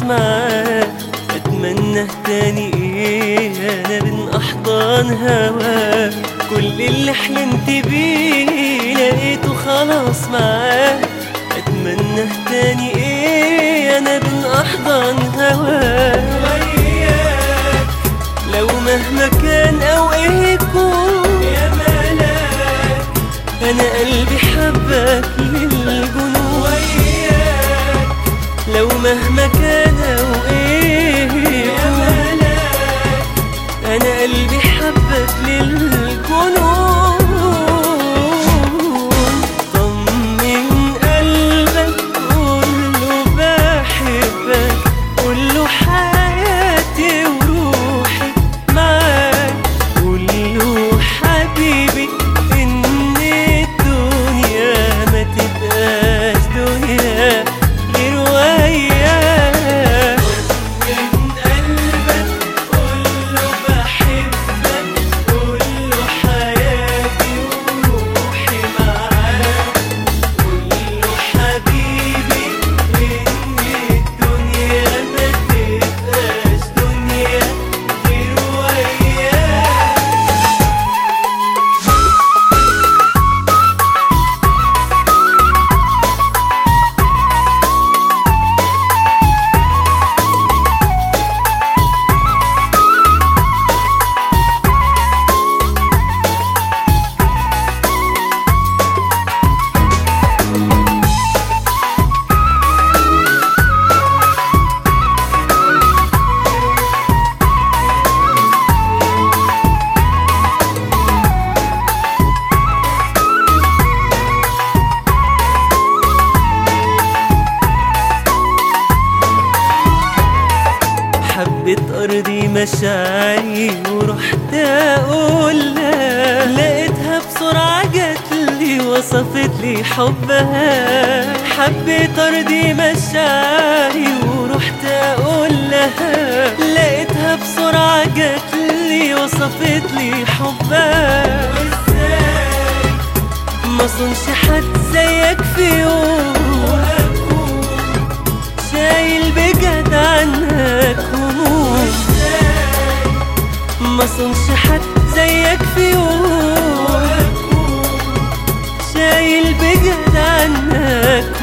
معاه اتمنى تاني ايه انا بين احضان هواه كل اللي حلمت بيه لقيته خلاص معاه اتمنى تاني ايه انا بين احضان هواه وياك لو مهما كان او ايه يكون يا ملاك انا قلبي حبك للجنون وياك لو مهما كان او ايه يا ملاك انا قلبي حبك للجنون طمن قلبك قوله بحبك قوله حياتي وروحي معاك قوله حبيبي ان الدنيا ما تبقاش دنيا غير وياك من قلبك قوله بحبك قوله حياتي وروحي معاك قوله حبيبي إن الدنيا ما تبقاش دنيا غير وياك حبيت أرضي مشاعري ورحت أقول لها لقيتها بسرعة جاتلي وصفت لي حبها حبيت أرضي مشاعري ورحت أقول لها لقيتها بسرعة جاتلي وصفت لي حبها وإزاي ما صنش حد زيك في يوم شايل بجد عنك هموم ما صنش حد زيك في يوم شايل بجد عنك